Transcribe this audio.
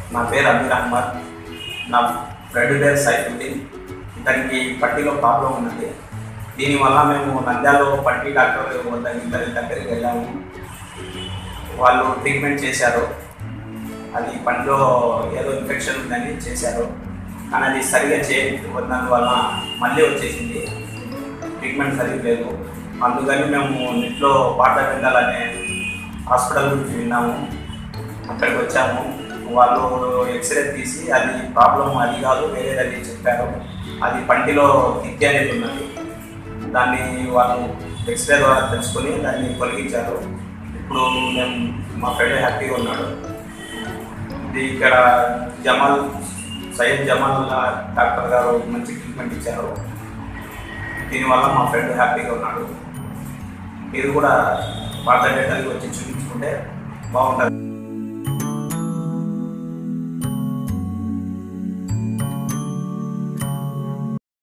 నా పేరు అమీర్ అహ్మద్ నా ఫ్రెండ్ పేరు సైఫుద్దీన్ ఇతనికి పట్టీలో ప్రాబ్లం ఉన్నది దీనివల్ల మేము నంద్యాలలో పట్టీ డాక్టర్ వద్దకు ఇతని దగ్గరికి వెళ్ళాము వాళ్ళు ట్రీట్మెంట్ చేశారు అది పంటిలో ఏదో ఇన్ఫెక్షన్ ఉందని చేశారు కానీ అది సరిగా చేయకపోతున్నందువల్ల మళ్ళీ వచ్చేసింది ట్రీట్మెంట్ సరిగ్గా లేదు అందుకని మేము నెట్లో వాటర్ వెళ్ళాలనే హాస్పిటల్ గురించి విన్నాము అక్కడికి వచ్చాము వాళ్ళు ఎక్స్రే తీసి అది ప్రాబ్లం అది కాదు వేరేదని చెప్పారు అది పంటిలో తిత్తి అనేది ఉన్నది దాన్ని వాళ్ళు ఎక్స్రే ద్వారా తెలుసుకొని దాన్ని తొలగించారు ఇప్పుడు మేము మా ఫ్రెండ్ హ్యాపీగా ఉన్నాడు ఇది ఇక్కడ జమాల్ సయ్యద్ జమాల్ డాక్టర్ గారు మంచి ట్రీట్మెంట్ ఇచ్చారు దీనివల్ల మా ఫ్రెండ్ హ్యాపీగా ఉన్నాడు మీరు కూడా పాత డేటాకి వచ్చి చూపించుకుంటే బాగుంటుంది